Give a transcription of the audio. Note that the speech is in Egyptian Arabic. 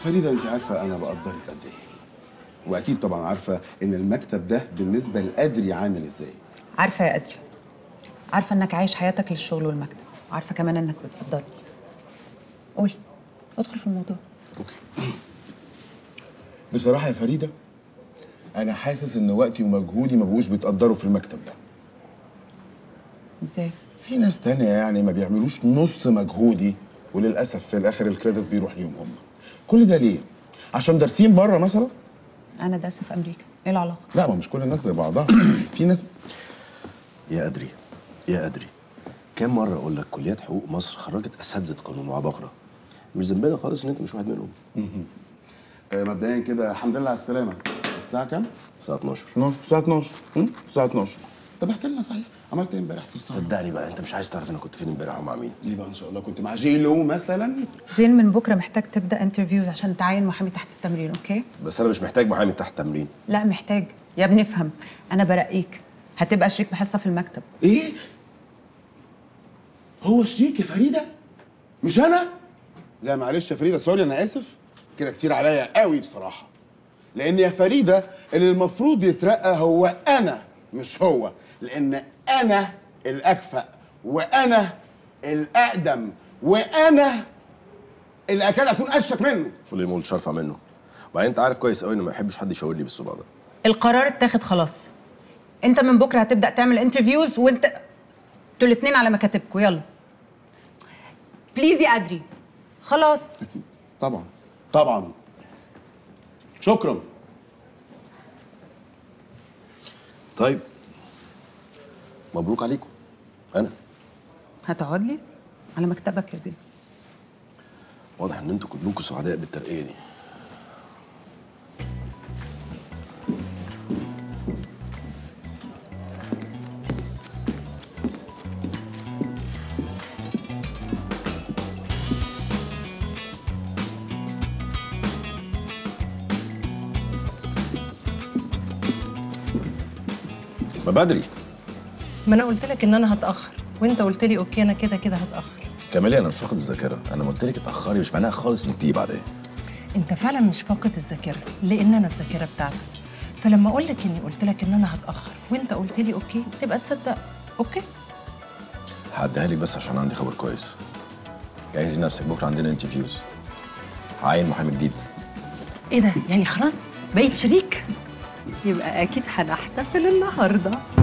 فريده انت عارفه انا بقدرك قد ايه واكيد طبعا عارفه ان المكتب ده بالنسبه لقدري عامل ازاي عارفه يا ادري عارفه انك عايش حياتك للشغل والمكتب عارفه كمان انك بتقدرني قول ادخل في الموضوع اوكي بصراحه يا فريده انا حاسس ان وقتي ومجهودي ما بقوش بيتقدروا في المكتب ده ازاي في ناس تانية يعني ما بيعملوش نص مجهودي وللاسف في الاخر الكريدت بيروح ليهم هم كل ده ليه عشان دارسين بره مثلا انا دارسه في امريكا ايه العلاقه لا ما مش كل الناس زي بعضها في ناس يا أدري يا أدري كم مرة أقول لك كليات حقوق مصر خرجت أساتذة قانون وعباقرة مش ذنبنا خالص إن أنت مش واحد منهم آه، مبدئيا كده الحمد لله على السلامه الساعه كام الساعة 12 12 الساعه 12 هم؟ الساعه 12 طب احكي لنا صحيح عملت ايه امبارح في السهره صدقني بقى أنت مش عايز تعرف أنا كنت فين امبارح ومع مين ليه بقى ان شاء الله كنت مع جي لو مثلا زين من بكره محتاج تبدا انترفيوز عشان تعين محامي تحت التمرين اوكي بس أنا مش محتاج محامي تحت تمرين لا محتاج يا ابني افهم انا برقيك هتبقى شريك بحصه في المكتب ايه هو شريك يا فريده مش انا لا معلش يا فريده سوري انا اسف كده كتير عليا قوي بصراحه لان يا فريده اللي المفروض يترقى هو انا مش هو لان انا الاكفأ وانا الاقدم وانا اللي اكاد اكون اشك منه وليه ما قلتش أرفع منه وبعدين أنت عارف كويس قوي إن ما بحبش حد يشاور لي بالصبع ده القرار اتاخد خلاص انت من بكره هتبدا تعمل انترفيوز وانت انتوا الاثنين على مكاتبكم يلا بليز يا ادري خلاص طبعا طبعا شكرا طيب مبروك عليكم أنا هتقعد لي على مكتبك يا زين واضح إن أنتوا كلكم سعداء بالترقية دي ما بدري ما انا قلت لك ان انا هتاخر وانت قلت لي اوكي انا كده كده هتاخر كمالي انا مش فاقد الذاكره انا قلت لك اتاخري مش معناها خالص انك تيجي بعدين انت فعلا مش فاقد الذاكره لان انا الذاكره بتاعتي فلما اقول لك اني قلت لك ان انا هتاخر وانت قلت لي اوكي تبقى تصدق اوكي هعديها لك بس عشان عندي خبر كويس جهزي نفسك بكره عندنا انترفيوز هعين محامي جديد ايه ده يعني خلاص بقيت شريك يبقى اكيد هنحتفل النهارده